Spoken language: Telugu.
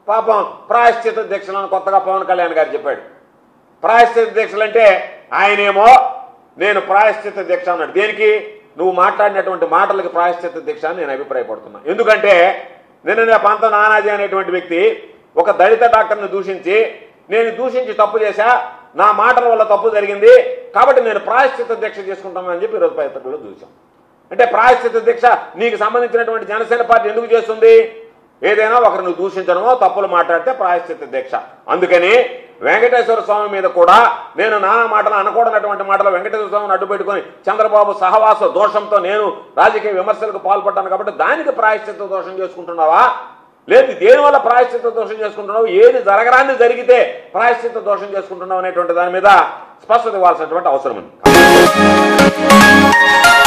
పాపం ప్రాయశ్చిత దీక్షలను కొత్తగా పవన్ కళ్యాణ్ గారు చెప్పాడు ప్రాయశ్చిత దీక్షలు అంటే ఆయనేమో నేను ప్రాయశ్చిత దీక్ష అన్నాడు దేనికి నువ్వు మాట్లాడినటువంటి మాటలకు ప్రాయశ్చిత దీక్ష అని నేను అభిప్రాయపడుతున్నా ఎందుకంటే నిన్న పంత నానాజీ అనేటువంటి వ్యక్తి ఒక దళిత డాక్టర్ని దూషించి నేను దూషించి తప్పు చేశా నా మాటల వల్ల తప్పు జరిగింది కాబట్టి నేను ప్రాయశ్చిత దీక్ష చేసుకుంటానని చెప్పి ఈరోజు పత్రికలో చూసాం అంటే ప్రాయశ్చిత దీక్ష నీకు సంబంధించినటువంటి జనసేన పార్టీ ఎందుకు చేస్తుంది ఏదైనా ఒకరిని దూషించడమో తప్పులు మాట్లాడితే ప్రాయశ్చిత దీక్ష అందుకని వెంకటేశ్వర స్వామి మీద కూడా నేను నానా మాటలు అనకూడనటువంటి మాటలు వెంకటేశ్వర స్వామిని అడ్డు పెట్టుకొని చంద్రబాబు సహవాస దోషంతో నేను రాజకీయ విమర్శలకు పాల్పడ్డాను కాబట్టి దానికి ప్రాయశ్చిత దోషం చేసుకుంటున్నావా లేదు దేనివల్ల ప్రాయశ్చిత దోషం చేసుకుంటున్నావు ఏది జరగరాంది జరిగితే ప్రాయశ్చిత దోషం చేసుకుంటున్నావు అనేటువంటి దాని మీద స్పష్టత ఇవ్వాల్సినటువంటి అవసరం ఉంది